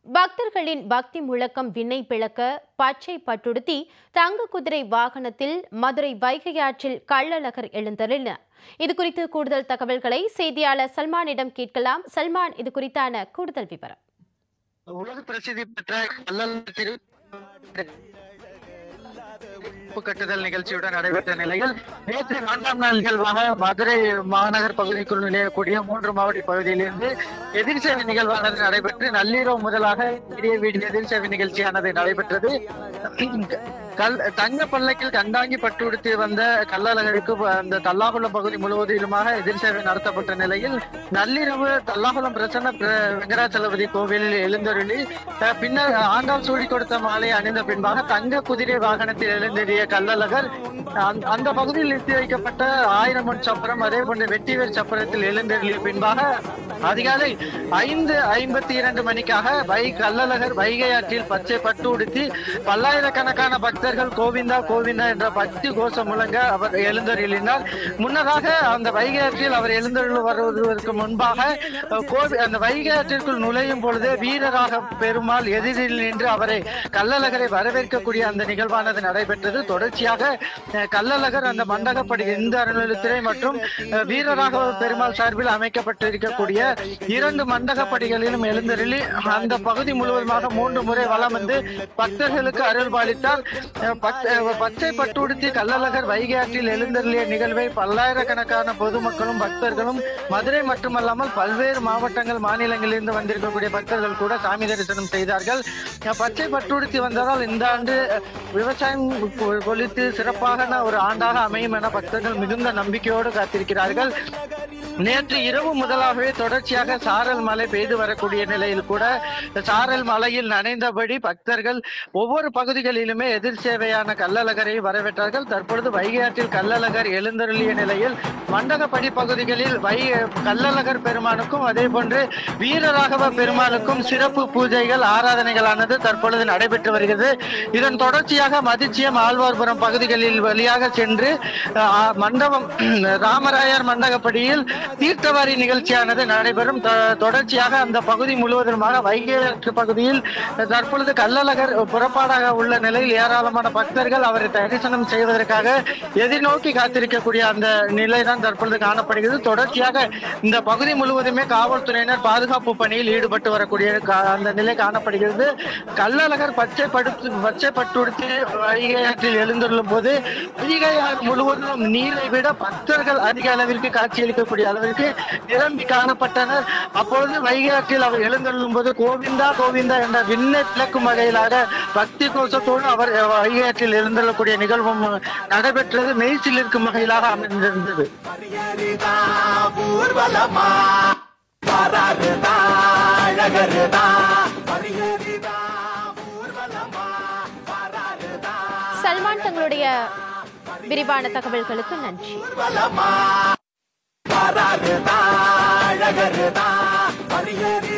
பக்தர்களின் பக்தி முழக்கம் விண்ணை பிளக்க பச்சை பட்டுடுத்தி தங்க குதிரை வாகனத்தில் மதுரை வைகை ஆற்றில் கள்ளழகர் எழுந்தருளினர் இது குறித்து கூடுதல் தகவல்களை செய்தியாளர் சல்மானிடம் கேட்கலாம் சல்மான் இது குறித்தான கூடுதல் விவரம் உலக பிரசித்தி பெற்ற கல்லல் திரு உப்பு கட்டுதல் நிகழ்ச்சியுடன் நடைபெற்ற நிலையில் நேற்று நான்காம் நாள் நிகழ்வாக மதுரை மாநகர் பகுதிக்குள் நுழையக்கூடிய மூன்று மாவட்ட பகுதியிலிருந்து எதிர்சேவை நிகழ்வானது நடைபெற்று நள்ளிரவு முதலாக வீடிய வீடிய எதிர்சேவை நிகழ்ச்சியானது நடைபெற்றது கல் தங்க பல்லக்கில் கண்டாங்கி பட்டு உடுத்தி வந்த கள்ளழகருக்கு அந்த தல்லாகுளம் பகுதி முழுவதிலுமாக எதிர் சேவை நடத்தப்பட்ட நிலையில் நள்ளிரவு தல்லாகுளம் பிரசன்ன பிர- வெங்கடாச்சலபதி கோவிலில் எழுந்தருளி அஹ், பின்னர் ஆண்டாள் சூடி கொடுத்த மாலை அணிந்த பின்பாக தங்க குதிரை வாகனத்தில் எழுந்தேறிய கள்ளழகர் அந்த- அந்த பகுதியில் நிறுத்தி வைக்கப்பட்ட ஆயிரம் மண் சப்பரம் அதே போன்று வெட்டிவேர் சப்பரத்தில் எழுந்தருளிய பின்பாக அதிகாலை ஐந்து ஐம்பத்தி இரண்டு மணிக்காக வை கள்ளழகர் வைகை ஆற்றில் பச்சை பட்டு உடுத்தி பல்லாயிரக்கணக்கான பக்தர்கள் கோவிந்தா கோவிந்தா என்ற பக்தி கோஷம் முழங்க அவர் எழுந்தருளினார் முன்னதாக அந்த வைகை ஆற்றில் அவர் எழுந்தருள் வருவதற்கு முன்பாக அஹ், கோவி அந்த வைகை ஆற்றிற்குள் நுழையும் பொழுது வீரராக பெருமாள் எதிரில் நின்று அவரை கள்ளழகரை வரவேற்கக்கூடிய அந்த நிகழ்வானது நடைபெற்றது தொடர்ச்சியாக அஹ், கள்ளழகர் அந்த மண்டகப்படி இந்து அறநிலையத்துறை மற்றும் அஹ், வீரராக பெருமாள் சார்பில் அமைக்கப்பட்டிருக்கக்கூடிய இரண்டு மண்டகப்படிகளிலும் எழுந்தருளி அந்த பகுதி முழுவதுமாக மூன்று முறை வலம் வந்து பக்தர்களுக்கு அருள் பாலித்தார் அஹ், பத்- அஹ், பச்சை பட்டு உடுத்தி கள்ளழகர் வைகை ஆற்றில் எழுந்தருளிய நிகழ்வை பல்லாயிரக்கணக்கான பொதுமக்களும் பக்தர்களும் மதுரை மட்டுமல்லாமல் பல்வேறு மாவட்டங்கள் மாநிலங்களிலிருந்து வந்திருக்கக்கூடிய பக்தர்கள் கூட சாமி தரிசனம் செய்தார்கள் அஹ், பச்சை பட்டு உடுத்தி வந்ததால் இந்த ஆண்டு அஹ், விவசாயம் கொ- கொளித்து சிறப்பான ஒரு ஆண்டாக அமையும் என பக்தர்கள் மிகுந்த நம்பிக்கையோடு காத்திருக்கிறார்கள் நேற்று இரவு முதலாகவே தொடர்ச்சியாக சாரல் மழை பெய்து வரக்கூடிய நிலையில் கூட சாரல் மலையில் நனைந்தபடி பக்தர்கள் ஒவ்வொரு பகுதிகளிலுமே எதிர் சேவையான கள்ளழகரை வரவேற்றார்கள் தற்பொழுது வைகை ஆற்றில் கள்ளழகர் எழுந்தருளிய நிலையில் மண்டகப்படி பகுதிகளில் வை கள்ளழகர் பெருமானுக்கும் அதே போன்று வீரராகவ பெருமானுக்கும் சிறப்பு பூஜைகள் ஆராதனைகளானது தற்பொழுது நடைபெற்று வருகிறது இதன் தொடர்ச்சியாக மதிச்சியம் ஆழ்வார்புரம் பகுதிகளில் வழியாக சென்று அஹ், மண்டபம் ராமராயர் மண்டகப்படியில் தீர்த்தவாரி நிகழ்ச்சியானது நடைபெறும் தொ- தொடர்ச்சியாக அந்த பகுதி முழுவதுமாக வைகை ஆற்று பகுதியில் தற்பொழுது கள்ளழகர் புறப்பாடாக உள்ள நிலையில் ஏராளமான பக்தர்கள் அவரை தரிசனம் செய்வதற்காக எதிர்நோக்கி காத்திருக்கக்கூடிய அந்த நிலைதான் தற்பொழுது காணப்படுகிறது தொடர்ச்சியாக இந்த பகுதி முழுவதுமே காவல்துறையினர் பாதுகாப்பு பணியில் ஈடுபட்டு வரக்கூடிய கா- அந்த நிலை காணப்படுகிறது கள்ளழகர் பச்சை படுத்து பச்சை பட்டுடுத்தி வைகை ஆற்றில் எழுந்துள்ளும் போது வைகை ஆறு முழுவதும் நீரை விட பக்தர்கள் அதிக அளவிற்கு காட்சியளிக்கக்கூடிய அளவிற்கு நிரம்பி காணப்பட்டனர் அப்பொழுது வைகை ஆற்றில் அவர் எழுந்தருளும் போது கோவிந்தா கோவிந்தா என்ற விண்ணை விளக்கும் வகையிலாக பக்தி கோஷத்தோடு அவர் வைகை ஆற்றில் எழுந்தருளக்கூடிய நிகழ்வும் நடைபெற்றது மெய்சில் இருக்கும் வகையிலாக அமைந்திருந்தது அரியருதா ஊர்வலமா வராருதா அழகருதா அரியருதா ஊர்வலமா வராருதா சல்மான் தங்களுடைய விரிவான தகவல்களுக்கு நன்றி ஊர்வலமா வராருதா அழகருதா அரியருதா